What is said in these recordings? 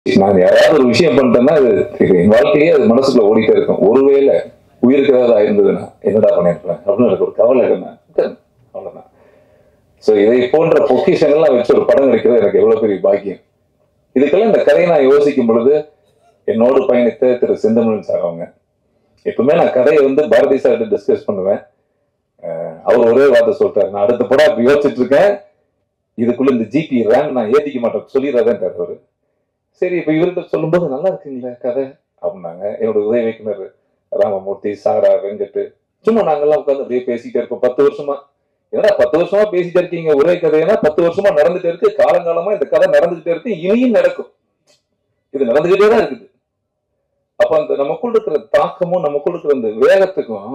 நான் யாராவது ஒரு விஷயம் பண்ணிட்டேன்னா அது இது என் வாழ்க்கையே அது மனசுக்குள்ள ஓடிட்டே இருக்கும் ஒருவேளை உயிருக்கு ஏதாவது ஆயிருந்ததுன்னா என்னடா பண்ணிருப்பேன் அப்படின்னு எனக்கு ஒரு கவலை என்ன அவ்வளவுதான் ஸோ இதை போன்ற பொக்கிஷங்கள்லாம் வச்சு ஒரு படம் கிடைக்கிறது எனக்கு எவ்வளவு பெரிய பாக்கியம் இதுக்கெல்லாம் இந்த கதையை நான் யோசிக்கும் பொழுது என்னோடு பயணித்த திரு செந்தமிழன் சார் அவங்க எப்பவுமே நான் கதையை வந்து பாரதி சார்கிட்ட டிஸ்கஸ் பண்ணுவேன் அஹ் அவர் ஒரே வார்த்தை சொல்லிட்டாரு நான் அடுத்த படம் இப்ப யோசிச்சுட்டு இருக்கேன் இதுக்குள்ள இந்த ஜிபி ரேங்க் நான் ஏத்திக்க மாட்டேன் சொல்லிடுறதேன் அவரு சரி இப்ப இவர்கிட்ட சொல்லும்போது நல்லா இருக்குங்களே கதை அப்படின்னாங்க என்னோட உதவி இயக்குனர் ராமமூர்த்தி சாரா வெங்கட் சும்மா நாங்கெல்லாம் உட்காந்து அப்படியே பேசிட்டே இருப்போம் பத்து வருஷமா என்னடா பத்து வருஷமா பேசிட்டே இருக்கீங்க ஒரே கதைனா பத்து வருஷமா நடந்துட்டே இருக்கு காலங்காலமா இந்த கதை நடந்துகிட்டே இருக்கு இனியும் நடக்கும் இது நடந்துகிட்டே தான் இருக்குது அப்ப அந்த நமக்குள்ள இருக்கிற தாக்கமும் நமக்குள்ள இருக்கிற அந்த வேகத்துக்கும்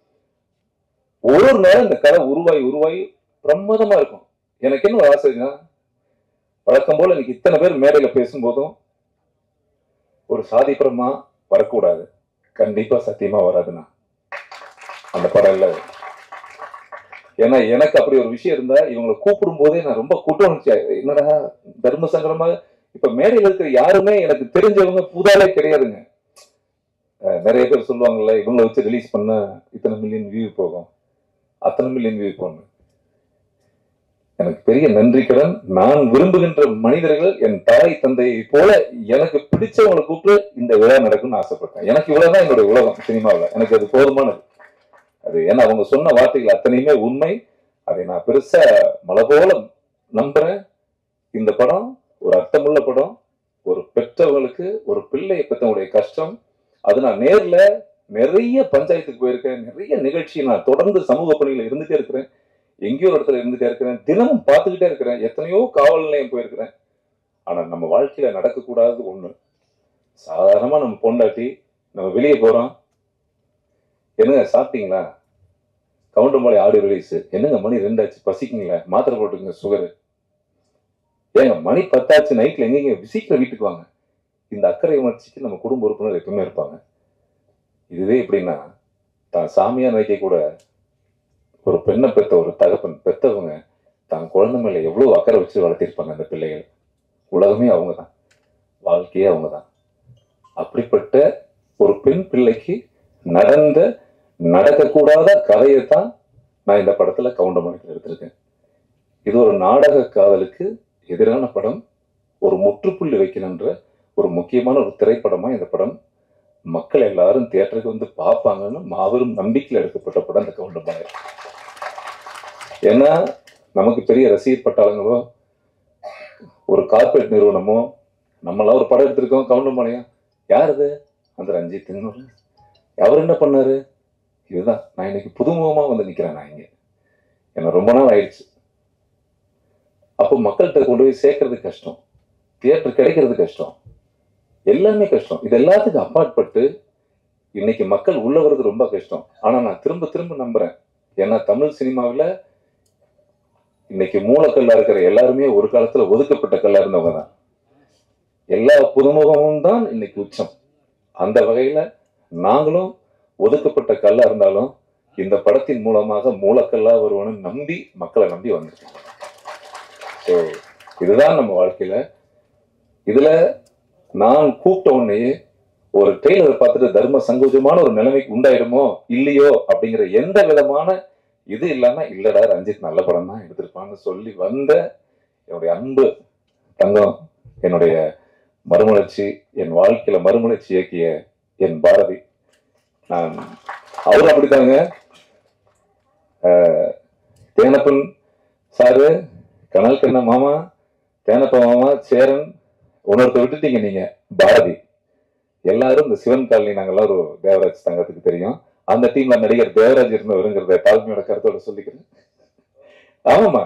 ஒரு ஒரு நேரம் இந்த கதை உருவாகி உருவாகி பிரமாதமா இருக்கும் எனக்கு என்ன ஒரு ஆசைன்னா வழக்கம் போல இன்னைக்கு இத்தனை பேர் மேடையில பேசும்போதும் ஒரு சாதிப்புறமா வரக்கூடாது கண்டிப்பா சத்தியமா வராதுண்ணா அந்த படம் இல்ல ஏன்னா எனக்கு அப்படி ஒரு விஷயம் இருந்தா இவங்களை கூப்பிடும் போதே நான் ரொம்ப கூட்டம் இருந்துச்சு என்னடா தர்ம சங்கடமா இப்ப மேடையில இருக்கிற யாருமே எனக்கு தெரிஞ்சவங்க புதாலே கிடையாதுங்க அஹ் நிறைய பேர் சொல்லுவாங்கல்ல இவங்களை வச்சு ரிலீஸ் பண்ண இத்தனை மில்லியன் வியூ போகும் அத்தனை மில்லியன் வியூ போகணும் எனக்கு பெரிய நன்றி கடன் நான் விரும்புகின்ற மனிதர்கள் என் தாய் தந்தையை போல எனக்கு பிடிச்சவங்களை கூப்பிட்டு இந்த விழா நடக்கும்னு ஆசைப்பட்டேன் எனக்கு இவ்வளவுதான் என்னுடைய உலகம் சினிமாவில் எனக்கு அது போதுமானது அது ஏன்னா அவங்க சொன்ன வார்த்தைகள் அத்தனையுமே உண்மை அதை நான் பெருசா மலை போல நம்புறேன் இந்த படம் ஒரு அர்த்தமுள்ள படம் ஒரு பெற்றவங்களுக்கு ஒரு பிள்ளையை பெற்றவங்களுடைய கஷ்டம் அது நான் நேர்ல நிறைய பஞ்சாயத்துக்கு போயிருக்கேன் நிறைய நிகழ்ச்சி நான் தொடர்ந்து சமூக பணியில இருந்துட்டே இருக்கிறேன் எங்கேயோ ஒரு இடத்துல இருந்துட்டே இருக்கிறேன் தினமும் பார்த்துக்கிட்டே இருக்கிறேன் எத்தனையோ காவல் நிலையம் போயிருக்கிறேன் ஆனா நம்ம வாழ்க்கையில நடக்கக்கூடாதது ஒண்ணு சாதாரணமா நம்ம பொண்டாட்டி நம்ம வெளியே போறோம் என்னங்க சாப்பிட்டீங்களா கவுண்டமலை ஆடியோ ரிலீஸ் என்னங்க மணி ரெண்டாச்சு பசிக்குங்களா மாத்திரை போட்டுக்கங்க சுகரு ஏங்க மணி பத்தாச்சு நைட்ல எங்கேங்க சீக்கிரம் வீட்டுக்கு வாங்க இந்த அக்கறை உணர்ச்சிக்கு நம்ம குடும்ப உறுப்பினர் எப்பவுமே இருப்பாங்க இதுவே எப்படின்னா தான் சாமியார் வைக்க கூட ஒரு பெண்ணை பெத்த ஒரு தகப்பன் பெத்தவங்க தான் குழந்தை மேல எவ்வளவு அக்கறை வச்சு வளர்த்திருப்பாங்க அந்த பிள்ளைகள் உலகமே அவங்க தான் வாழ்க்கையே அவங்க தான் அப்படிப்பட்ட ஒரு பெண் பிள்ளைக்கு நடந்த நடக்கக்கூடாத கதையை தான் நான் இந்த படத்துல கவுண்டமணிக்கு எடுத்திருக்கேன் இது ஒரு நாடக காதலுக்கு எதிரான படம் ஒரு முற்றுப்புள்ளி வைக்கணுன்ற ஒரு முக்கியமான ஒரு திரைப்படமா இந்த படம் மக்கள் எல்லாரும் தியேட்டருக்கு வந்து பார்ப்பாங்கன்னு மாபெரும் நம்பிக்கையில் எடுக்கப்பட்ட படம் இந்த கவுண்டமலை ஏன்னா நமக்கு பெரிய ரசிகர் பட்டாளங்களோ ஒரு கார்பரேட் நிறுவனமோ நம்மளாம் ஒரு படம் எடுத்திருக்கோம் கவுண்டமலையும் யார் இது அந்த ரஞ்சித் அவர் என்ன பண்ணாரு இதுதான் நான் இன்னைக்கு புதுமுகமா வந்து நிக்கிறேன் நான் இங்க எனக்கு ரொம்ப நாள் ஆயிடுச்சு அப்போ மக்கள்கிட்ட கொண்டு போய் சேர்க்கறது கஷ்டம் தியேட்டர் கிடைக்கிறது கஷ்டம் எல்லாமே கஷ்டம் இது எல்லாத்துக்கும் அப்பாற்பட்டு இன்னைக்கு மக்கள் உள்ள வர்றது ரொம்ப கஷ்டம் ஆனா நான் திரும்ப திரும்ப நம்புறேன் ஏன்னா தமிழ் சினிமாவில் இன்னைக்கு மூலக்கல்லா இருக்கிற எல்லாருமே ஒரு காலத்துல ஒதுக்கப்பட்ட கல்லா இருந்தவங்க தான் எல்லா புதுமுகமும் தான் இன்னைக்கு உச்சம் அந்த வகையில நாங்களும் ஒதுக்கப்பட்ட கல்லா இருந்தாலும் இந்த படத்தின் மூலமாக மூலக்கல்லா வருவனும் நம்பி மக்களை நம்பி வந்திருக்கோம் ஸோ இதுதான் நம்ம வாழ்க்கையில இதுல நான் கூப்பிட்ட உடனேயே ஒரு ட்ரெயிலரை பார்த்துட்டு தர்ம சங்கோஜமான ஒரு நிலைமைக்கு உண்டாயிடுமோ இல்லையோ அப்படிங்கிற எந்த விதமான இது இல்லாம இல்லடா ரஞ்சித் நல்ல படம் தான் எடுத்திருப்பான்னு சொல்லி வந்த என்னுடைய அன்பு தங்கம் என்னுடைய மறுமலர்ச்சி என் வாழ்க்கையில மறுமலர்ச்சி இயக்கிய என் பாரதி நான் அவரும் அப்படித்தாங்க ஆஹ், தேனப்பன் சாரு கனல் கண்ண மாமா தேனப்ப மாமா சேரன் உணர்த்த விட்டுட்டீங்க நீங்க பாரதி எல்லாரும் இந்த சிவன் காலனி நாங்கெல்லாம் ஒரு தேவராஜ் தங்கத்துக்கு தெரியும் அந்த டீம்ல நடிகர் தேவராஜ் இருந்தவருங்கிறத தாழ்மையோட கருத்தோட சொல்லிக்கிறேன் ஆமாமா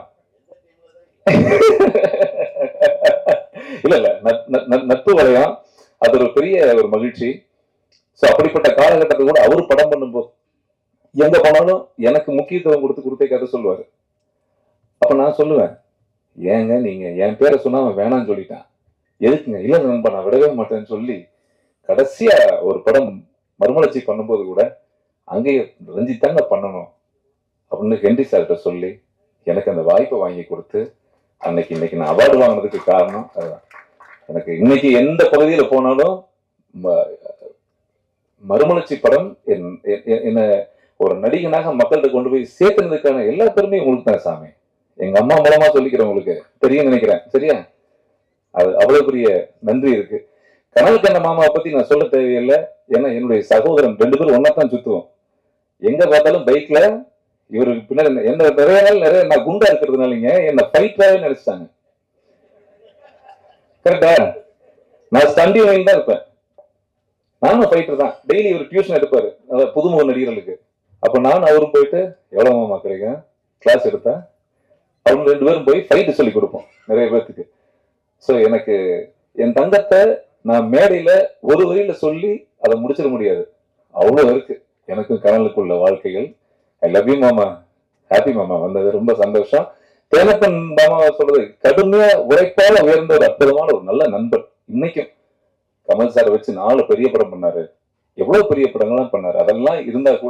இல்ல இல்ல நட்- நட்- நட்- நட்பு வளையம் அது ஒரு பெரிய ஒரு மகிழ்ச்சி சோ அப்படிப்பட்ட காலகட்டத்தை கூட அவரு படம் பண்ணும்போது எங்க போனாலும் எனக்கு முக்கியத்துவம் கொடுத்து கொடுத்தே கதை சொல்லுவாரு அப்ப நான் சொல்லுவேன் ஏங்க நீங்க என் பேரை சொன்னா அவன் வேணாம்னு சொல்லிட்டான் எதுக்குங்க இல்ல நண்பா நான் விடவே மாட்டேன்னு சொல்லி கடைசியா ஒரு படம் மறுமலர்ச்சி பண்ணும்போது கூட அங்கேயே ரஞ்சித் தாங்க பண்ணணும் அப்படின்னு ஹென்றி சார்கிட்ட சொல்லி எனக்கு அந்த வாய்ப்பை வாங்கி கொடுத்து அன்னைக்கு இன்னைக்கு நான் அவார்டு வாங்கினதுக்கு காரணம் அதுதான் எனக்கு இன்னைக்கு எந்த பகுதியில போனாலும் ம- மறுமலர்ச்சி படம் என் எ- எ- என்ன ஒரு நடிகனாக மக்கள்கிட்ட கொண்டு போய் சேர்த்துனதுக்கான எல்லா பெருமையும் உங்களுக்கு தான் சாமி எங்க அம்மா மூலமா சொல்லிக்கிறேன் உங்களுக்கு தெரியும் நினைக்கிறேன் சரியா அது அவ்வளவு பெரிய நன்றி இருக்கு கனல் கண்ண மாமாவை பத்தி நான் சொல்ல தேவையில்லை ஏன்னா என்னுடைய சகோதரன் ரெண்டு பேரும் ஒன்னா தான் சுத்துவோம் எங்க பார்த்தாலும் பைக்ல இவருக்கு பின்னாடி என்ன- என்ன நிறைய நாள் நிறைய நான் குண்டா இருக்கிறதுனாலங்க என்ன ஃபைட்டராகவே நினைச்சிட்டாங்க கரெக்டா நான் ஸ்டண்டி வயல் தான் இருப்பேன் நானும் ஃபைட்டர் தான் டெய்லி ஒரு டியூஷன் எடுப்பாரு அதாவது புதுமுக நடிகர்களுக்கு அப்ப நானும் அவரும் போயிட்டு எவ்வளவு மாமா கிடைக்கும் கிளாஸ் எடுத்தா அவங்க ரெண்டு பேரும் போய் ஃபைட்டு சொல்லி கொடுப்போம் நிறைய பேர்த்துக்கு ஸோ எனக்கு என் தங்கத்தை நான் மேடையில ஒரு வரியில சொல்லி அதை முடிச்சிட முடியாது அவ்வளவு இருக்கு எனக்கும் கனலுக்குள்ள வாழ்க்கைகள் ஐ லவ் யூ மாமா ஹாப்பி மாமா வந்தது ரொம்ப சந்தோஷம் தேனப்பன் மாமா சொல்றது கடுமையா உழைப்பால உயர்ந்த ஒரு அற்புதமான ஒரு நல்ல நண்பர் இன்னைக்கும் கமல் சாரை வச்சு நாலு பெரிய படம் பண்ணாரு எவ்வளவு பெரிய படங்கள்லாம் பண்ணாரு அதெல்லாம் இருந்தா கூட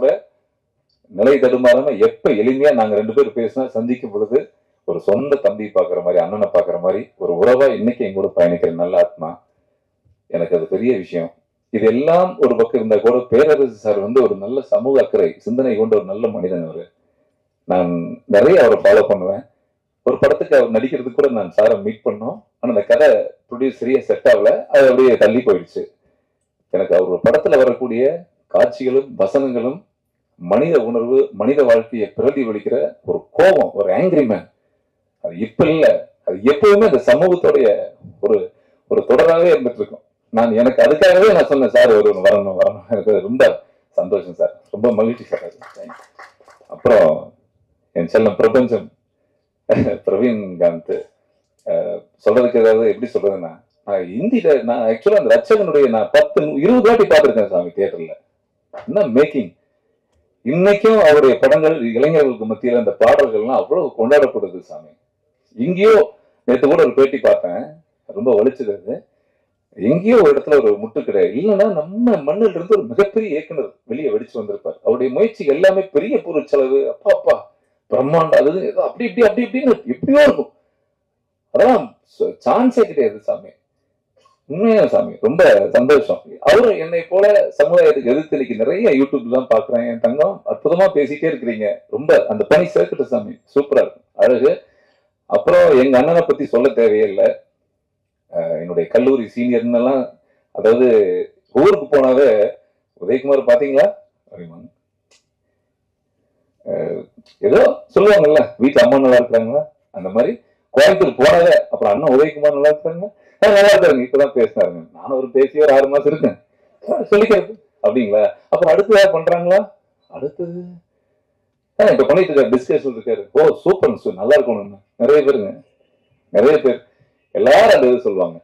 நிலை தடுமாறாம எப்ப எளிமையா நாங்க ரெண்டு பேரும் பேசினா சந்திக்கும் பொழுது ஒரு சொந்த தம்பி பாக்குற மாதிரி அண்ணனை பாக்குற மாதிரி ஒரு உறவா இன்னைக்கு எங்க கூட பயணிக்கிற நல்ல ஆத்மா எனக்கு அது பெரிய விஷயம் இதெல்லாம் ஒரு பக்கம் இருந்தா கூட பேரரசு சார் வந்து ஒரு நல்ல சமூக அக்கறை சிந்தனை கொண்ட ஒரு நல்ல மனிதன் அவரு நான் நிறைய அவரை ஃபாலோ பண்ணுவேன் ஒரு படத்துக்கு அவர் நடிக்கிறதுக்கு கூட நான் சாரை மீட் பண்ணோம் ஆனா அந்த கதை ப்ரொடியூஸ் சரியா செட் ஆகல அது அப்படியே தள்ளி போயிடுச்சு எனக்கு அவர் ஒரு படத்துல வரக்கூடிய காட்சிகளும் வசனங்களும் மனித உணர்வு மனித வாழ்க்கையை பிரதிபலிக்கிற ஒரு கோபம் ஒரு ஆங்கிரி மேன் அது இப்ப இல்ல அது எப்பவுமே அந்த சமூகத்துடைய ஒரு ஒரு தொடராகவே இருந்துட்டு இருக்கும் நான் எனக்கு அதுக்காகவே நான் சொன்னேன் சார் ஒரு வரணும் வரணும் எனக்கு ரொம்ப சந்தோஷம் சார் ரொம்ப மகிழ்ச்சி சார் அது Thank you. அப்புறம் என் செல்லம் பிரபஞ்சம் பிரவீன் காந்த் அஹ், சொல்றதுக்கு ஏதாவது எப்படி சொல்றதுன்னா நான் ஹிந்தியில நான் ஆக்சுவலா அந்த ரட்சகனுடைய நான் பத்து இருபது வாட்டி பார்த்திருக்கேன் சாமி தியேட்டர்ல என்ன மேக்கிங் இன்னைக்கும் அவருடைய படங்கள் இளைஞர்களுக்கு மத்தியில அந்த பாடல்கள்லாம் அவ்வளவு கொண்டாடப்படுது சாமி எங்கேயோ நேற்று கூட ஒரு பேட்டி பார்த்தேன் ரொம்ப வலிச்சது அது எங்கேயோ ஒரு இடத்துல ஒரு முட்டு கிடையாது இல்லைன்னா நம்ம மண்ணில் இருந்து ஒரு மிகப்பெரிய இயக்குனர் வெளியே வெடிச்சு வந்திருப்பார் அவருடைய முயற்சி எல்லாமே பெரிய பொருட்செலவு அப்பா அப்பா பிரம்மாண்டம் அது ஏதோ அப்படி இப்படி அப்படி இப்படின்னு எப்படியோ இருக்கும் அதெல்லாம் சான்ஸே கிடையாது சாமி உண்மையா சாமி ரொம்ப சந்தோஷம் அவரு என்னை போல சமுதாயத்துக்கு எதிர்த்து இன்னைக்கு நிறைய யூடியூப்ல தான் பாக்குறேன் என் தங்கம் அற்புதமா பேசிட்டே இருக்கிறீங்க ரொம்ப அந்த பணி சேர்க்கட்டும் சாமி சூப்பரா இருக்கும் அழகு அப்புறம் எங்க அண்ணனை பத்தி சொல்ல தேவையே இல்லை அஹ் என்னுடைய கல்லூரி சீனியர்னு எல்லாம் அதாவது ஊருக்கு போனாவே உதயகுமார் பாத்தீங்களா அப்படிம்பாங்க. அஹ் ஏதோ சொல்லுவாங்கல்ல வீட்டுல அம்மா நல்லா இருக்கிறாங்களா அந்த மாதிரி கோயம்புத்தூர் போனாவே அப்புறம் அண்ணன் உதயகுமார் நல்லா இருக்காங்க "ஆ, நல்லா இருக்காங்க இப்பதான் பேசினாருங்க நானும் ஒரு பேசி ஒரு ஆறு மாசம் இருக்கேன் "ஆ, சொல்லிக்கிறது அப்படிங்களா அப்புறம் அடுத்து ஏதாவது பண்றாங்களா அடுத்தது ஆ, இப்ப பண்ணிட்டு இருக்காரு டிஸ்கஷன் இருக்காரு ஓ சூப்பர் சார் நல்லா இருக்கணும் நிறைய பேருங்க நிறைய பேர் எல்லாரும் அந்த இது சொல்லுவாங்க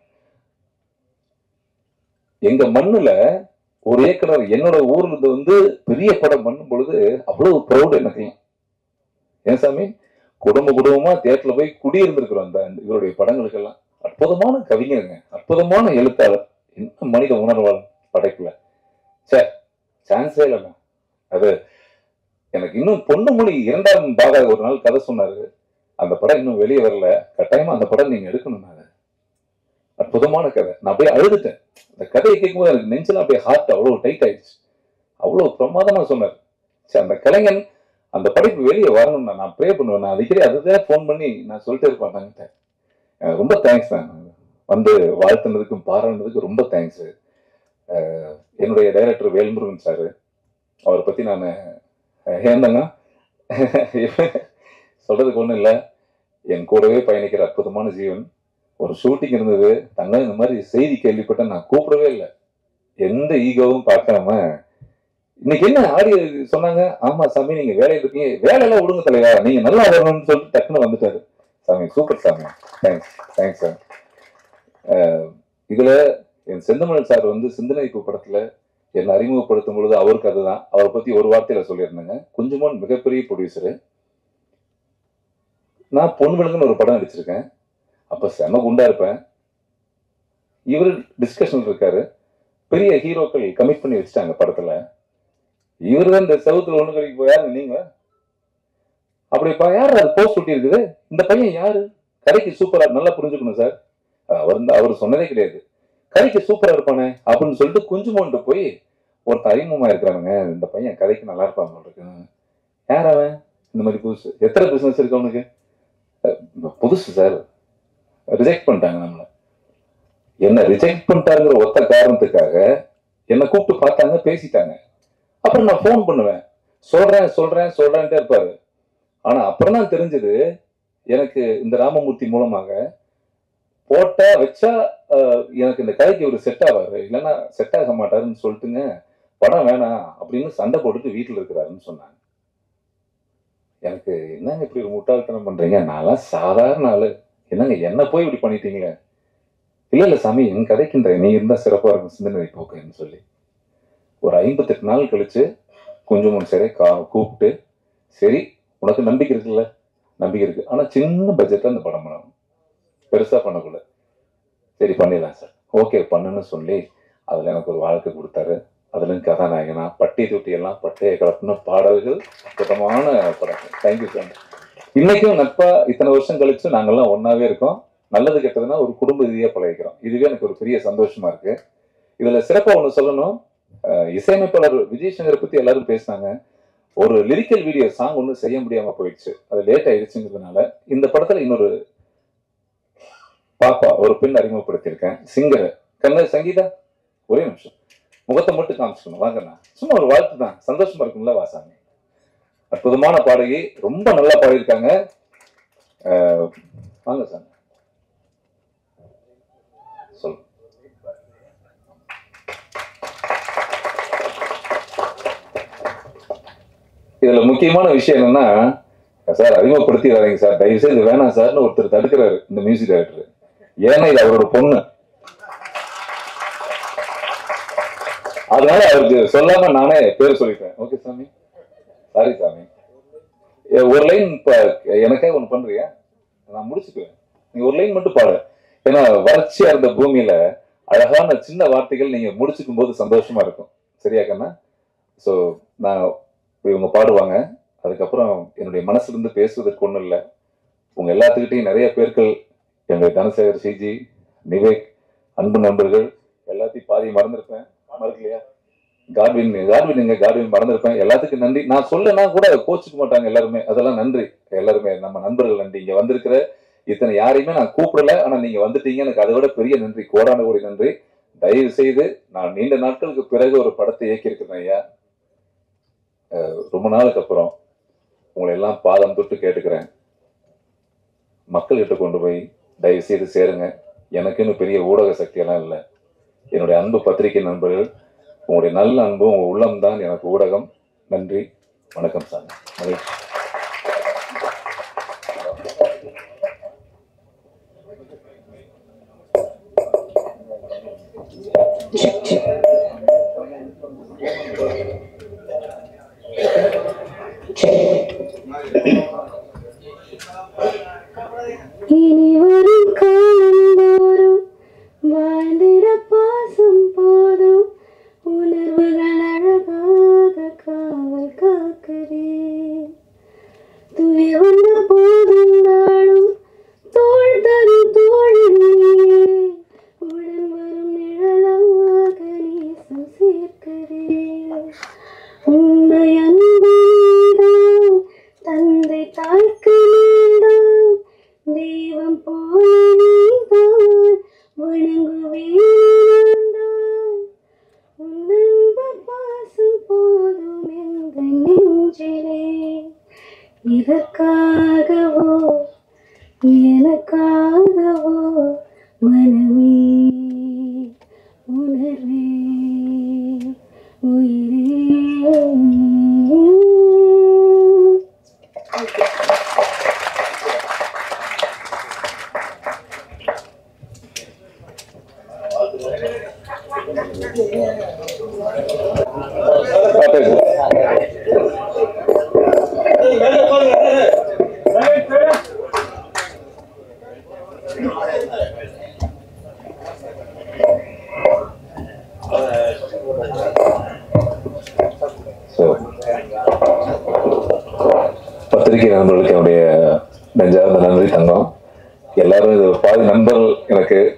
எங்க மண்ணுல ஒரு இயக்குனர் என்னோட ஊர்ல இருந்து வந்து பெரிய படம் பண்ணும் பொழுது அவ்வளவு ப்ரௌட் எனக்கு ஏன் சாமி குடும்ப குடும்பமா தியேட்டர்ல போய் குடியிருந்திருக்கிறோம் அந்த அந்த இவருடைய படங்களுக்கெல்லாம் அற்புதமான கவிஞருங்க அற்புதமான எழுத்தாளர் என்ன மனித உணர்வாளர் படைப்புல சே சான்ஸே இல்லைங்க அது எனக்கு இன்னும் பொண்ணுமொழி இரண்டாம் பாக ஒரு நாள் கதை சொன்னாரு அந்த படம் இன்னும் வெளியே வரல கட்டாயமா அந்த படம் நீங்க எடுக்கணும் நான் அற்புதமான கதை நான் அப்படியே அழுதுட்டேன் அந்த கதையை கேட்கும்போது எனக்கு நெஞ்சில் அப்படியே ஹார்ட் அவ்வளவு டைட் ஆயிடுச்சு அவ்வளவு பிரமாதமா சொன்னார் சரி அந்த கலைஞன் அந்த படைப்பு வெளியே வரணும் நான் ப்ரே பண்ணுவேன் நான் அடிக்கடி அதுதான் ஃபோன் பண்ணி நான் சொல்லிட்டே இருப்பேன் நாங்கிட்ட எனக்கு ரொம்ப தேங்க்ஸ் தான் வந்து வாழ்த்துனதுக்கும் பாராட்டுனதுக்கும் ரொம்ப தேங்க்ஸ் என்னுடைய டைரக்டர் வேல்முருகன் சார் அவரை பத்தி நான் ஏந்தங்க சொல்றதுக்கு ஒண்ணும் இல்லை என் கூடவே பயணிக்கிற அற்புதமான ஜீவன் ஒரு ஷூட்டிங் இருந்தது தங்க இந்த மாதிரி செய்தி கேள்விப்பட்ட நான் கூப்பிடவே இல்லை எந்த ஈகோவும் பார்க்காம இன்னைக்கு என்ன ஆடியோ சொன்னாங்க ஆமா சாமி நீங்க வேலையில இருக்கீங்க வேலையெல்லாம் விடுங்க தலைவா நீங்க நல்லா வரணும்னு சொல்லிட்டு டக்குன்னு வந்துட்டாரு சாமி சூப்பர் சாமி தேங்க்ஸ் தேங்க்ஸ் சார் இதுல என் செந்தமிழ் சார் வந்து சிந்தனைப்பு படத்துல என்னை அறிமுகப்படுத்தும் பொழுது அவருக்கு அதுதான் அவரை பத்தி ஒரு வார்த்தையில சொல்லியிருந்தேங்க குஞ்சுமான் மிகப்பெரிய ப்ரொடியூசரு நான் பொன் விலங்குன்னு ஒரு படம் நடிச்சிருக்கேன் அப்ப செம குண்டா இருப்பேன் இவர் டிஸ்கஷன் இருக்காரு பெரிய ஹீரோக்கள் கமிட் பண்ணி வச்சுட்டாங்க படத்துல இவர் தான் இந்த செவத்துல ஒண்ணு கடைக்கு போயாரு நீங்க அப்படிப்பா யார் அது போஸ்ட் ஒட்டி இருக்குது இந்த பையன் யாரு கடைக்கு சூப்பரா நல்லா புரிஞ்சுக்கணும் சார் அவர் வந்து அவர் சொன்னதே கிடையாது கதைக்கு சூப்பரா இருப்பானே அப்படின்னு சொல்லிட்டு குஞ்சுமோன்ட்டு போய் ஒருத்தன் அறிமுகமா இருக்கிறானுங்க இந்த பையன் கதைக்கு நல்லா இருப்பான் போல இருக்கு யார் அவன் இந்த மாதிரி புதுசு எத்தனை பிசினஸ் இருக்கு அவனுக்கு அஹ் புதுசு சார் ரிஜெக்ட் பண்ணிட்டாங்க நம்மள என்ன ரிஜெக்ட் பண்ணிட்டாங்கிற ஒத்த காரணத்துக்காக என்னை கூப்பிட்டு பார்த்தாங்க பேசிட்டாங்க அப்புறம் நான் ஃபோன் பண்ணுவேன் சொல்றேன் சொல்றேன் சொல்றேன்ட்டே இருப்பாரு ஆனா அப்புறம் தான் தெரிஞ்சது எனக்கு இந்த ராமமூர்த்தி மூலமாக போட்டா வச்சா அஹ், எனக்கு இந்த கதைக்கு ஒரு செட் ஆவாரு இல்லைன்னா செட் ஆக மாட்டாருன்னு சொல்லிட்டுங்க படம் வேணாம் அப்படின்னு சண்டை போட்டுட்டு வீட்டில் இருக்கிறாருன்னு சொன்னாங்க எனக்கு என்னங்க இப்படி ஒரு முட்டாள்தனம் பண்றீங்க நான்லாம் சாதாரண ஆளு என்னங்க என்ன போய் இப்படி பண்ணிட்டீங்களே இல்ல இல்ல சாமி என் கதைக்கின்ற நீ இருந்தா சிறப்பா இருக்கும் சிந்தனை போக்குன்னு சொல்லி ஒரு ஐம்பத்தெட்டு நாள் கழிச்சு கொஞ்சம் சரி கா கூப்பிட்டு சரி உனக்கு நம்பிக்கை இருக்குல்ல நம்பிக்கை இருக்கு ஆனா சின்ன பட்ஜெட்ல அந்த படம் பண்ணணும் பெருசா பண்ணக்குள்ள சரி பண்ணிடலாம் சார் ஓகே பண்ணுன்னு சொல்லி அதுல எனக்கு ஒரு வாழ்க்கை கொடுத்தாரு அதுல கதாநாயகனா பட்டி தொட்டி எல்லாம் பட்டையை கலப்புன பாடல்கள் அற்புதமான படம் தேங்க்யூ சார் இன்னைக்கும் நட்பா இத்தனை வருஷம் கழிச்சு நாங்கெல்லாம் ஒன்னாவே இருக்கோம் நல்லது கெட்டதுன்னா ஒரு குடும்ப ரீதியா பழகிக்கிறோம் இதுவே எனக்கு ஒரு பெரிய சந்தோஷமா இருக்கு இதுல சிறப்பா ஒண்ணு சொல்லணும் அஹ் இசையமைப்பாளர் விஜய் சங்கரை பத்தி எல்லாரும் பேசினாங்க ஒரு லிரிக்கல் வீடியோ சாங் ஒன்றும் செய்ய முடியாம போயிடுச்சு அது லேட் ஆயிடுச்சுங்கிறதுனால இந்த படத்துல இன்னொரு பாப்பா ஒரு பெண் அறிமுகப்படுத்தியிருக்கேன் சிங்கர் கண்ண சங்கீதா ஒரே நிமிஷம் முகத்தை மட்டும் காமிச்சுக்கணும் வாங்கண்ணா சும்மா ஒரு வாழ்த்து தான் சந்தோஷமா இருக்கும்ல வாசாமி அற்புதமான பாடகி ரொம்ப நல்லா பாடியிருக்காங்க அஹ், வாங்க சார் சொல் இதுல முக்கியமான விஷயம் என்னன்னா சார் அறிமுகப்படுத்திடாதீங்க சார் தயவு செய்து இது வேணாம் சார்னு ஒருத்தர் தடுக்கிறாரு இந்த மியூசிக் டைரக்டர் ஏன்னா இது அவரோட பொண்ணு அதனால அவருக்கு சொல்லாம நானே பேர் சொல்லிட்டேன் ஓகே சாமி சாரி சாமி ஏ, ஒரு லைன் இப்ப எனக்கே ஒண்ணு பண்றியா நான் முடிச்சுக்குவேன் நீ ஒரு லைன் மட்டும் பாடு ஏன்னா வறட்சியா இருந்த பூமியில அழகான சின்ன வார்த்தைகள் நீங்க முடிச்சுக்கும் போது சந்தோஷமா இருக்கும் சரியா கண்ணா ஸோ நான் இவங்க பாடுவாங்க அதுக்கப்புறம் என்னுடைய மனசுல இருந்து பேசுவதற்கு ஒண்ணும் இல்லை உங்க எல்லாத்துக்கிட்டையும் நிறைய பேர்கள் என்னுடைய தனசேகர் சிஜி நிவேக் அன்பு நண்பர்கள் எல்லாத்தையும் பாதி மறந்துருப்பேன் மறக்கலையா காட்வின் காட்வின் எங்க காட்வின் மறந்துருப்பேன் எல்லாத்துக்கும் நன்றி நான் சொல்லனா கூட கோச்சுக்க மாட்டாங்க எல்லாருமே அதெல்லாம் நன்றி எல்லாருமே நம்ம நண்பர்கள் நன்றி இங்க வந்திருக்கிற இத்தனை யாரையுமே நான் கூப்பிடல ஆனா நீங்க வந்துட்டீங்க எனக்கு அதை விட பெரிய நன்றி கோடான கோடி நன்றி தயவு செய்து நான் நீண்ட நாட்களுக்கு பிறகு ஒரு படத்தை இயக்கியிருக்கிறேன் ஐயா அஹ் ரொம்ப நாளுக்கு அப்புறம் உங்களை எல்லாம் பாதம் தொட்டு கேட்டுக்கிறேன் மக்கள்கிட்ட கொண்டு போய் தயவு செய்து சேருங்க எனக்குன்னு பெரிய ஊடக சக்தியெல்லாம் இல்லை என்னுடைய அன்பு பத்திரிகை நண்பர்கள் உங்களுடைய நல்ல அன்பு உங்க உள்ளம்தான் எனக்கு ஊடகம் நன்றி வணக்கம் சார் மகிழ்ச்சி இனி வரும் காலந்தோறும் வாழ்ந்திட பாசம் போதும் உணர்வுகள் அழகாக காவல் காக்கிறேன் துயர் வந்த போதும் நாளும் தோள் தரும் தோழில் நீயே உடன் வரும் நிழலாக நேசம் சேர்க்கிறேன் உண்மை அன்புதான் தந்தை தாய்க்கு நீதான் தெய்வம் போல நீதான் வணங்குவேன் நான் உன் அன்பு பாசம் போதும் எந்த நெஞ்சிலே இதற்காகவோ எனக்காகவோ மனமே உணர்வே உயிரே பாட்டு So, பத்திரிகை நண்பர்களுக்கு என்னுடைய நெஞ்சார்ந்த நன்றி தங்கம் எல்லாரும் இது பாதி நண்பர்கள் எனக்கு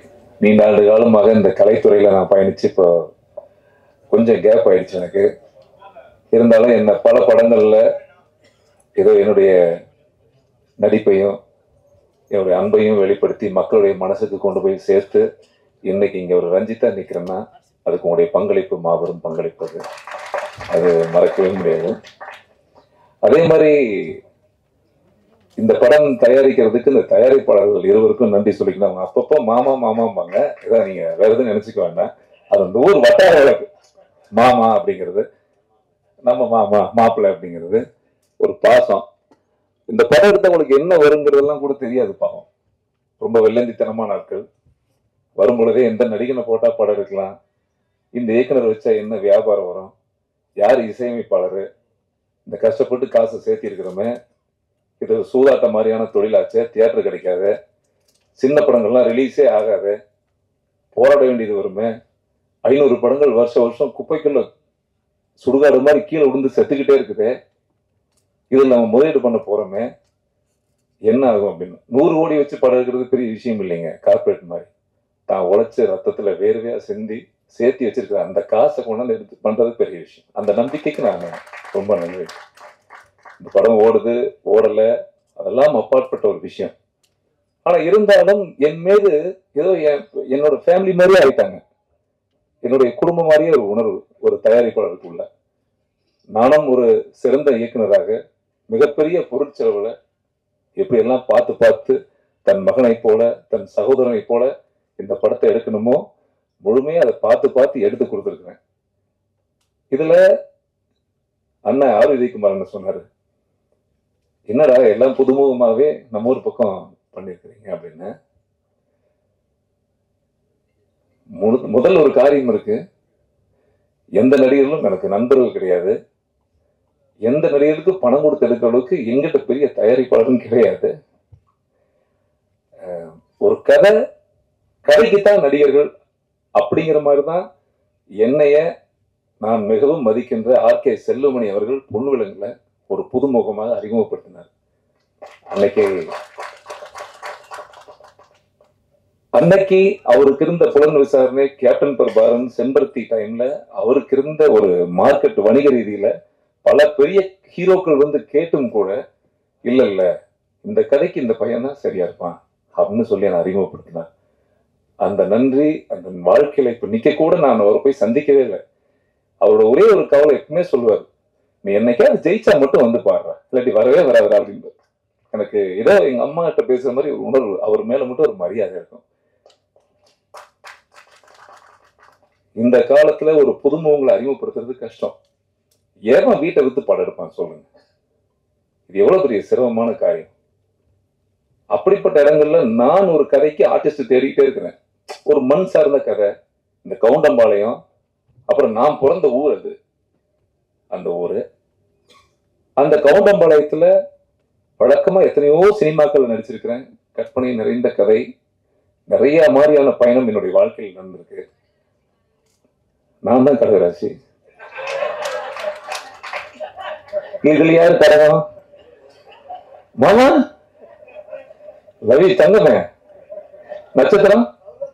நீண்ட ஆண்டு காலமாக இந்த கலைத்துறையில நான் பயணிச்சு இப்போ கொஞ்சம் கேப் ஆயிடுச்சு எனக்கு இருந்தாலும் என்ன பல படங்கள்ல ஏதோ என்னுடைய நடிப்பையும் என்னுடைய அன்பையும் வெளிப்படுத்தி மக்களுடைய மனசுக்கு கொண்டு போய் சேர்த்து இன்னைக்கு இங்க ஒரு ரஞ்சிதா நிக்கிறேன்னா அதுக்கு உங்களுடைய பங்களிப்பு மாபெரும் பங்களிப்பு அது அது மறக்கவே முடியாது அதே மாதிரி இந்த படம் தயாரிக்கிறதுக்கு இந்த தயாரிப்பாளர்கள் இருவருக்கும் நன்றி சொல்லிக்கணும் அவங்க அப்பப்போ மாமா மாமாம்பாங்க இதை நீங்க வேற எதுவும் நினைச்சுக்க வேண்டாம் அது அந்த ஊர் வட்டார வழக்கு மாமா அப்படிங்கிறது நம்ம மாமா மாப்பிள்ளை அப்படிங்கிறது ஒரு பாசம் இந்த படம் எடுத்த உங்களுக்கு என்ன வருங்கிறதெல்லாம் கூட தெரியாது பாவம் ரொம்ப வெள்ளந்தித்தனமான நாட்கள் வரும் பொழுதே எந்த நடிகனை போட்டா படம் எடுக்கலாம் இந்த இயக்குனர் வச்சா என்ன வியாபாரம் வரும் யார் இசையமைப்பாளர் இந்த கஷ்டப்பட்டு காசு சேர்த்தி இருக்கிறோமே இது சூதாட்ட மாதிரியான தொழிலாச்சே தியேட்டர் கிடைக்காது சின்ன படங்கள்லாம் ரிலீஸே ஆகாது போராட வேண்டியது வருமே ஐநூறு படங்கள் வருஷம் வருஷம் குப்பைக்குள்ள சுடுகாடு மாதிரி கீழே விழுந்து செத்துக்கிட்டே இருக்குது இதில் நம்ம முதலீடு பண்ண போறோமே என்ன ஆகும் அப்படின்னு நூறு கோடி வச்சு படம் எடுக்கிறது பெரிய விஷயம் இல்லைங்க கார்பரேட் மாதிரி தான் உழைச்ச ரத்தத்துல வேர்வையா சிந்தி சேர்த்து வச்சிருக்கிற அந்த காசை கொண்டாந்து எடுத்து பண்றது பெரிய விஷயம் அந்த நம்பிக்கைக்கு நான் ரொம்ப நன்றி இந்த படம் ஓடுது ஓடல அதெல்லாம் அப்பாற்பட்ட ஒரு விஷயம் ஆனா இருந்தாலும் என் மீது ஏதோ என்- என்னோட ஃபேமிலி மாதிரியே ஆயிட்டாங்க என்னுடைய குடும்பம் மாதிரியே ஒரு உணர்வு ஒரு தயாரிப்பாளருக்குள்ள நானும் ஒரு சிறந்த இயக்குனராக மிகப்பெரிய பொருட்செலவுல எப்படியெல்லாம் பார்த்து பார்த்து தன் மகனைப் போல தன் சகோதரனைப் போல இந்த படத்தை எடுக்கணுமோ முழுமையா அதை பார்த்து பார்த்து எடுத்து கொடுத்துருக்கிறேன் இதுல அண்ணன் ஆர் குமார் சொன்னாரு என்னடா எல்லாம் புதுமுகமாவே நம்ம ஊர் பக்கம் பண்ணிருக்கிறீங்க அப்படின்னு மு- முதல் ஒரு காரியம் இருக்கு எந்த நடிகர்களும் எனக்கு நண்பர்கள் கிடையாது எந்த நடிகருக்கு பணம் கொடுத்து எடுக்கிற அளவுக்கு எங்கிட்ட பெரிய தயாரிப்பாளரும் கிடையாது அஹ் ஒரு கதை கதைக்குத்தான் நடிகர்கள் அப்படிங்கிற மாதிரி தான் என்னைய நான் மிகவும் மதிக்கின்ற ஆர் கே செல்லுமணி அவர்கள் பொன்விலங்குல ஒரு புதுமுகமாக அறிமுகப்படுத்தினார் அன்னைக்கு அன்னைக்கு அவருக்கு இருந்த புலன் விசாரணை கேப்டன் பிரபாரன் செம்பருத்தி டைம்ல அவருக்கு இருந்த ஒரு மார்க்கெட் வணிக ரீதியில பல பெரிய ஹீரோக்கள் வந்து கேட்டும் கூட இல்ல இல்ல இந்த கதைக்கு இந்த பையன் தான் சரியா இருப்பான் அப்படின்னு சொல்லி நான் அறிமுகப்படுத்தினார் அந்த நன்றி அந்த வாழ்க்கையில இப்ப நிக்க கூட நான் அவரை போய் சந்திக்கவே இல்லை அவரோட ஒரே ஒரு கவலை எப்பவுமே சொல்லுவார் நீ என்னைக்காவது ஜெயிச்சா மட்டும் வந்து பாடுற இல்லாட்டி வரவே வராதுடா அப்படின்னு எனக்கு ஏதோ எங்க அம்மா கிட்ட பேசுற மாதிரி ஒரு உணர்வு அவர் மேல மட்டும் ஒரு மரியாதை இருக்கும் இந்த காலத்துல ஒரு புதுமுகங்களை அறிமுகப்படுத்துறது கஷ்டம் ஏமா வீட்டை வித்து படம் எடுப்பான் சொல்லுங்க இது எவ்வளவு பெரிய சிரமமான காரியம் அப்படிப்பட்ட இடங்கள்ல நான் ஒரு கதைக்கு ஆர்டிஸ்ட் தேடிக்கிட்டே இருக்கிறேன் ஒரு மண் சார்ந்த கதை இந்த கவுண்டம்பாளையம் அப்புறம் நான் பிறந்த ஊர் அது அந்த ஊரு அந்த கவுண்டம்பாளையத்துல வழக்கமா எத்தனையோ சினிமாக்கள் நடிச்சிருக்கிறேன் கற்பனை நிறைந்த கதை நிறைய மாதிரியான பயணம் என்னுடைய வாழ்க்கையில் நடந்திருக்கு நான் தான் கடகராசி இதுல யாரு தரகம் மாமா ரவி தங்கமே நட்சத்திரம்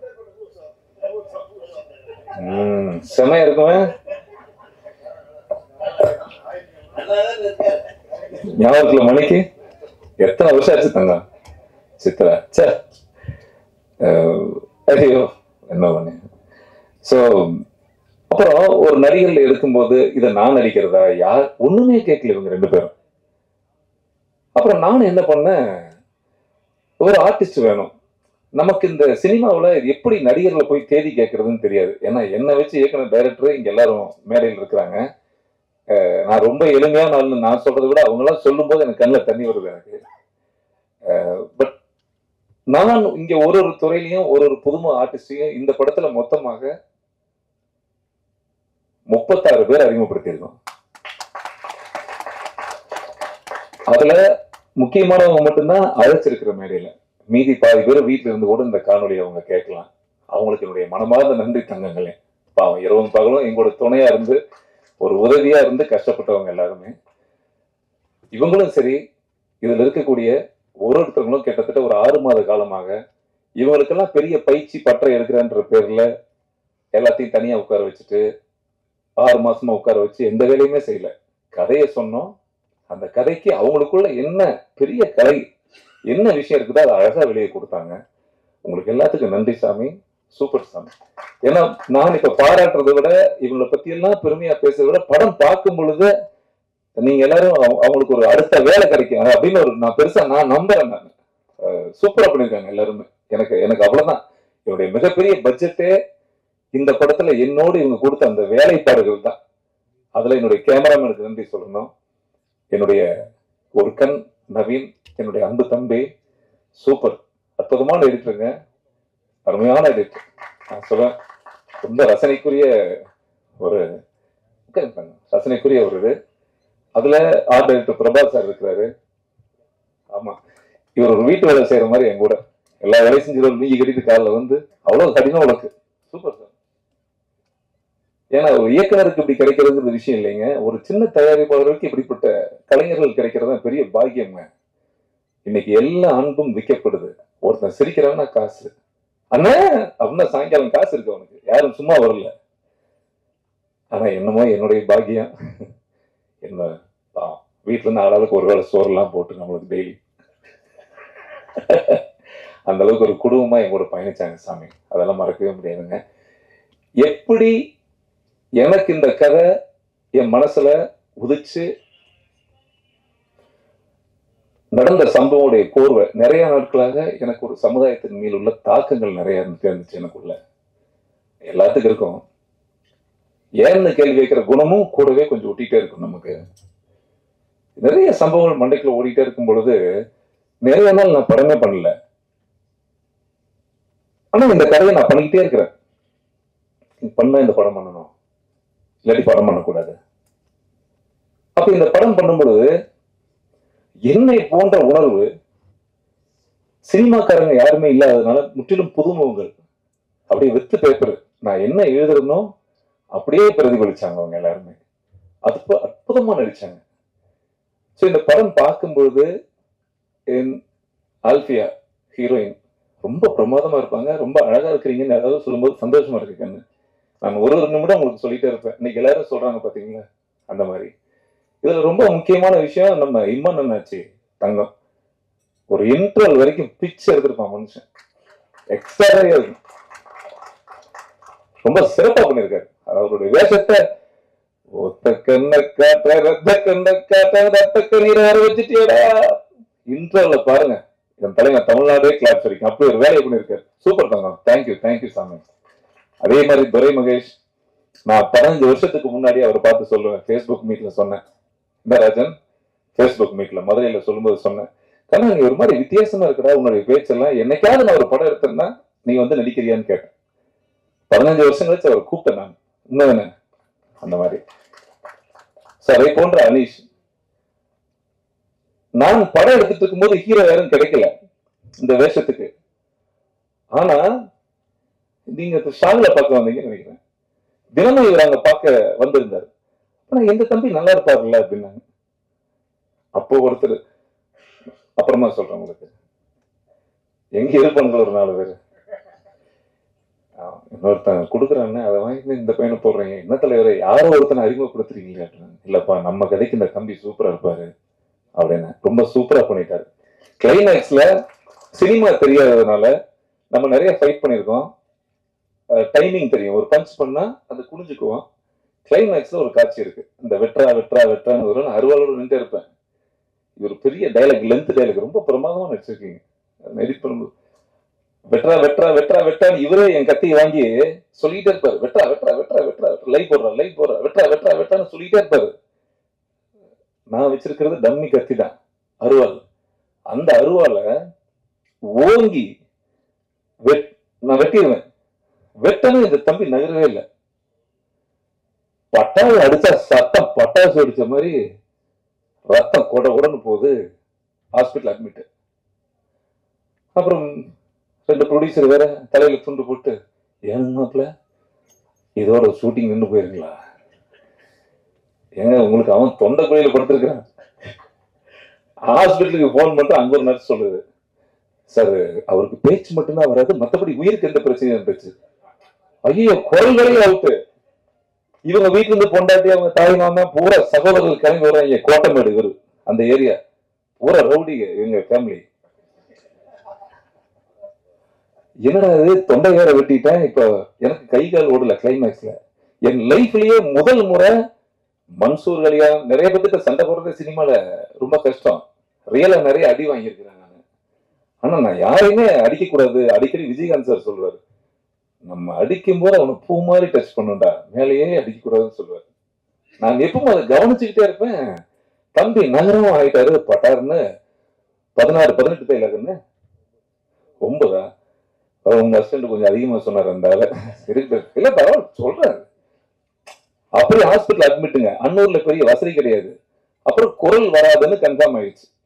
ம் செமையா இருக்குமே ஞாபகத்துல மணிக்கு எத்தனை வருஷம் ஆச்சு தங்கம் சித்ரா சே அஹ், ஐயோ என்ன பண்ணு ஸோ அப்புறம் ஒரு நடிகர்ல எடுக்கும்போது இதை நான் நடிக்கிறதா யார் ஒண்ணுமே கேட்கல இவங்க ரெண்டு பேரும் அப்புறம் நான் என்ன பண்ணேன் ஒரு ஆர்டிஸ்ட் வேணும் நமக்கு இந்த சினிமாவுல இது எப்படி நடிகர்களை போய் தேடி கேட்கறதுன்னு தெரியாது ஏன்னா என்னை வச்சு இயக்குனர் டைரக்டர் இங்க எல்லாரும் மேடையில் இருக்கிறாங்க அஹ் நான் ரொம்ப எளிமையான ஆள்னு நான் சொல்றதை விட அவங்களாம் சொல்லும்போது எனக்கு கண்ணில் தண்ணி வருது எனக்கு பட் நான் இங்க ஒரு ஒரு துறையிலையும் ஒரு ஒரு புதுமை ஆர்டிஸ்டையும் இந்த படத்துல மொத்தமாக முப்பத்தாறு பேர் அறிமுகப்படுத்தியிருக்கோம் அதுல முக்கியமானவங்க மட்டும்தான் அழைச்சிருக்கிற மேடையில மீதி பாதி பேர் வீட்டுல இருந்து கூட இந்த காணொலியை அவங்க கேட்கலாம் அவங்களுக்கு என்னுடைய மனமார்ந்த நன்றி தங்கங்களே பாவம் இரவும் பகலும் எங்களோட துணையா இருந்து ஒரு உதவியா இருந்து கஷ்டப்பட்டவங்க எல்லாருமே இவங்களும் சரி இதுல இருக்கக்கூடிய ஒரு ஒருத்தவங்களும் கிட்டத்தட்ட ஒரு ஆறு மாத காலமாக இவங்களுக்கெல்லாம் பெரிய பயிற்சி பற்றை எடுக்கிறேன்ற பேர்ல எல்லாத்தையும் தனியா உட்கார வச்சுட்டு ஆறு மாசமா உட்கார வச்சு எந்த வேலையுமே செய்யல கதையை சொன்னோம் அந்த கதைக்கு அவங்களுக்குள்ள என்ன பெரிய கலை என்ன விஷயம் இருக்குதோ அதை அழகா வெளியே கொடுத்தாங்க உங்களுக்கு எல்லாத்துக்கும் நன்றி சாமி சூப்பர் சாமி ஏன்னா நான் இப்ப பாராட்டுறதை விட இவங்களை பத்தி எல்லாம் பெருமையா பேசுறதை விட படம் பார்க்கும் பொழுது நீங்க எல்லாரும் அவங்க- அவங்களுக்கு ஒரு அடுத்த வேலை கிடைக்கும் அப்படின்னு ஒரு நான் பெருசா நான் நம்புறேன் நான் சூப்பரா பண்ணிருக்காங்க எல்லாருமே எனக்கு எனக்கு அவ்வளவுதான் என்னுடைய மிகப்பெரிய பட்ஜெட்டே இந்த படத்துல என்னோடு இவங்க கொடுத்த அந்த வேலைப்பாடுகள் தான் அதுல என்னுடைய கேமராமேனுக்கு நன்றி சொல்லணும் என்னுடைய ஒரு கண் நவீன் என்னுடைய அன்பு தம்பி சூப்பர் அற்புதமான எடிட்டருங்க அருமையான எடிட்டர் நான் சொல்றேன் ரொம்ப ரசனைக்குரிய ஒரு ரசனைக்குரிய ஒரு இது அதுல ஆர்ட் டைரக்டர் பிரபா சார் இருக்கிறாரு ஆமா இவர் ஒரு வீட்டு வேலை செய்யற மாதிரி என் கூட எல்லா வேலையும் செஞ்சு நீங்க கட்டிட்டு காலில் வந்து அவ்வளவு கடினம் உனக்கு சூப்பர் சார் ஏன்னா ஒரு இயக்குனருக்கு இப்படி கிடைக்கிறதுங்கிறது விஷயம் இல்லைங்க ஒரு சின்ன தயாரிப்பாளருக்கு இப்படிப்பட்ட கலைஞர்கள் கிடைக்கிறது தான் பெரிய பாக்கியங்க இன்னைக்கு எல்லா அன்பும் விற்கப்படுது ஒருத்தன் சிரிக்கிறான்னா காசு அண்ணா அப்படின்னா சாயங்காலம் காசு இருக்கு அவனுக்கு யாரும் சும்மா வரல ஆனா என்னமோ என்னுடைய பாக்கியம் என்ன பாவம். வீட்டுல இருந்து ஆளாளுக்கு ஒரு வேளை சோறுலாம் போட்டு நம்மளுக்கு டெய்லி அந்த அளவுக்கு ஒரு குடும்பமா என் கூட பயணிச்சாங்க சாமி அதெல்லாம் மறக்கவே முடியாதுங்க எப்படி எனக்கு இந்த கதை என் மனசுல உதிச்சு நடந்த சம்பவமுடைய கோர்வை நிறைய நாட்களாக எனக்கு ஒரு சமுதாயத்தின் மேல் உள்ள தாக்கங்கள் நிறைய இருந்துட்டே இருந்துச்சு எனக்குள்ள எல்லாத்துக்கும் இருக்கும் ஏன்னு கேள்வி கேட்கிற குணமும் கூடவே கொஞ்சம் ஒட்டிட்டே இருக்கும் நமக்கு நிறைய சம்பவங்கள் மண்டைக்குள்ள ஓடிட்டே இருக்கும் பொழுது நிறைய நாள் நான் படமே பண்ணல ஆனா இந்த கதையை நான் பண்ணிக்கிட்டே இருக்கிறேன் பண்ண இந்த படம் பண்ணணும் இல்லாட்டி படம் பண்ணக்கூடாது அப்ப இந்த படம் பண்ணும்பொழுது என்னை போன்ற உணர்வு சினிமாக்காரங்க யாருமே இல்லாததுனால முற்றிலும் புதுமுகங்கள் அப்படியே வித்து பேப்பர் நான் என்ன எழுதுறனோ அப்படியே பிரதிபலிச்சாங்க அவங்க எல்லாருமே அது ப- அற்புதமா நடிச்சாங்க ஸோ இந்த படம் பார்க்கும்பொழுது என் ஆல்பியா ஹீரோயின் ரொம்ப பிரமாதமா இருப்பாங்க ரொம்ப அழகா இருக்கிறீங்கன்னு யாராவது சொல்லும்போது சந்தோஷமா இருக்கு கண்ணு நான் ஒரு ஒரு நிமிடம் உங்களுக்கு சொல்லிட்டே இருப்பேன் இன்னைக்கு எல்லாரும் சொல்றாங்க பாத்தீங்களா அந்த மாதிரி இதுல ரொம்ப முக்கியமான விஷயம் நம்ம இம்மன் என்னாச்சு தங்கம் ஒரு இன்டர்வல் வரைக்கும் பிச்சு எடுத்திருப்பான் மனுஷன் எக்ஸ்ட்ராவே இருக்கும் ரொம்ப சிறப்பா பண்ணியிருக்காரு அது அவருடைய வேஷத்தை ஒத்த கண்ண காட்ட ரத்த கண்ண காட்ட ரத்த கண்ணீரை வர வச்சுட்டியடா இன்டர்வல்ல பாருங்க என் தலைவன் தமிழ்நாடே கிளாப்ஸ் வரைக்கும் அப்படி ஒரு வேலையை பண்ணியிருக்காரு சூப்பர் தங்கம் தேங்க்யூ தேங்க்யூ சாமி அதே மாதிரி துரை மகேஷ் நான் பதினஞ்சு வருஷத்துக்கு முன்னாடி அவரை பார்த்து சொல்லுவேன் ஃபேஸ்புக் மீட்ல சொன்னேன் இந்த ராஜன் ஃபேஸ்புக் மீட்ல மதுரையில சொல்லும்போது சொன்னேன் கண்ணா நீ ஒரு மாதிரி வித்தியாசமா இருக்கடா உன்னுடைய பேச்செல்லாம் என்னைக்காவது நான் ஒரு படம் எடுத்தேன்னா நீ வந்து நடிக்கிறியான்னு கேட்டேன் பதினஞ்சு வருஷம் கழிச்சு அவரை கூப்பிட்டேன் நான் இன்னும் என்ன அந்த மாதிரி So, அதை போன்ற அனீஷ் நான் படம் எடுத்துட்டு இருக்கும்போது ஹீரோ யாரும் கிடைக்கல இந்த வேஷத்துக்கு ஆனா நீங்க ஷாங்ல பார்க்க வந்தீங்கன்னு நினைக்கிறேன் தினமும் இவர் அங்க பார்க்க வந்திருந்தாரு ஆனா எந்த தம்பி நல்லா இருப்பாருல்ல அப்படின்னாங்க அப்போ ஒருத்தர் அப்புறமா சொல்றேன் உங்களுக்கு எங்க இருப்பானுங்களோ ஒரு நாலு பேர் இன்னொருத்தன் கொடுக்குறான்னு அதை வாங்கி இந்த பையனை போடுறீங்க என்ன தலைவரை யாரோ ஒருத்தனை அறிமுகப்படுத்துறீங்களே அப்படின்னாங்க இல்லப்பா நம்ம கதைக்கு இந்த தம்பி சூப்பரா இருப்பாரு அப்படின்னு ரொம்ப சூப்பரா பண்ணிட்டாரு கிளைமேக்ஸ்ல சினிமா தெரியாததுனால நம்ம நிறைய ஃபைட் பண்ணியிருக்கோம் டைமிங் தெரியும் ஒரு பஞ்ச் பண்ணா அது குனிஞ்சுக்குவோம் கிளைமேக்ஸ்ல ஒரு காட்சி இருக்கு இந்த வெட்ரா வெட்ரா வெட்ரான்னு வரும் நான் அருவாளோட நின்று இருப்பேன் இது ஒரு பெரிய டைலாக் லென்த் டைலாக் ரொம்ப பிரமாதமா நடிச்சிருக்கீங்க எடிட் பண்ணும்போது வெட்ரா வெட்ரா வெட்ரா வெட்டான்னு இவரே என் கத்தியை வாங்கி சொல்லிட்டே இருப்பாரு வெட்ரா வெட்ரா வெட்ரா வெட்ரா லை போடுறா லை போடுறா வெட்ரா வெட்ரா வெட்டான்னு சொல்லிட்டே இருப்பாரு நான் வச்சிருக்கிறது டம்மி கத்தி தான் அருவாள் அந்த அருவாளை ஓங்கி வெட் நான் வெட்டிடுவேன் வெட்டணும் இந்த தம்பி நகரவே இல்லை பட்டாசு அடிச்சா சத்தம் பட்டாசு அடிச்ச மாதிரி ரத்தம் கொட உடனே போகுது ஹாஸ்பிட்டல் அட்மிட் அப்புறம் ரெண்டு ப்ரொடியூசர் வேற தலையில துண்டு போட்டு ஏன்னாப்ல இதோட ஷூட்டிங் நின்று போயிருங்களா ஏங்க உங்களுக்கு அவன் தொண்டை குழியில படுத்திருக்கிறான் ஹாஸ்பிட்டலுக்கு ஃபோன் பண்ணிட்டு அங்க ஒரு நர்ஸ் சொல்லுது சார் அவருக்கு பேச்சு மட்டும்தான் வராது மத்தபடி உயிருக்கு எந்த பிரச்சனையும் இருந்துச்சு ஐயோ குரல்களே அவுட்டு இவங்க வீட்டுல இருந்து பொண்டாட்டி அவங்க தாய் மாமா பூரா சகோதரர்கள் கிளம்பி வர்றாங்க கோட்டமேடு இவரு அந்த ஏரியா பூரா ரவுடிங்க எங்க ஃபேமிலி என்னடா இது தொண்டை வேற வெட்டிட்டேன் இப்போ எனக்கு கை கால் ஓடல கிளைமேக்ஸ்ல என் லைஃப்லயே முதல் முறை மன்சூர் அலியா நிறைய பேர்கிட்ட சண்டை போடுறது சினிமால ரொம்ப கஷ்டம் ரியலா நிறைய அடி வாங்கியிருக்கிறேன் நான் ஆனா நான் யாரையுமே அடிக்க கூடாது அடிக்கடி விஜயகாந்த் சார் சொல்லுவாரு நம்ம அடிக்கும் போது அவனை பூ மாதிரி டச் பண்ணுண்டா மேலேயே அடிக்க கூடாதுன்னு சொல்லுவாரு நான் எப்பவும் அதை கவனிச்சுக்கிட்டே இருப்பேன் தம்பி நகரம் ஆயிட்டாரு பட்டாருன்னு பதினாறு பதினெட்டு தைலகன்னு ஒன்பதா அவர் உங்க ஹஸ்பண்ட் கொஞ்சம் அதிகமா சொன்னார் அந்த ஆளு சரி இல்ல பரவாயில்ல சொல்றாரு அப்படியே ஹாஸ்பிட்டல் அட்மிட்டுங்க அன்னூர்ல பெரிய வசதி கிடையாது அப்புறம் குரல் வராதுன்னு கன்ஃபார்ம் ஆயிடுச்சு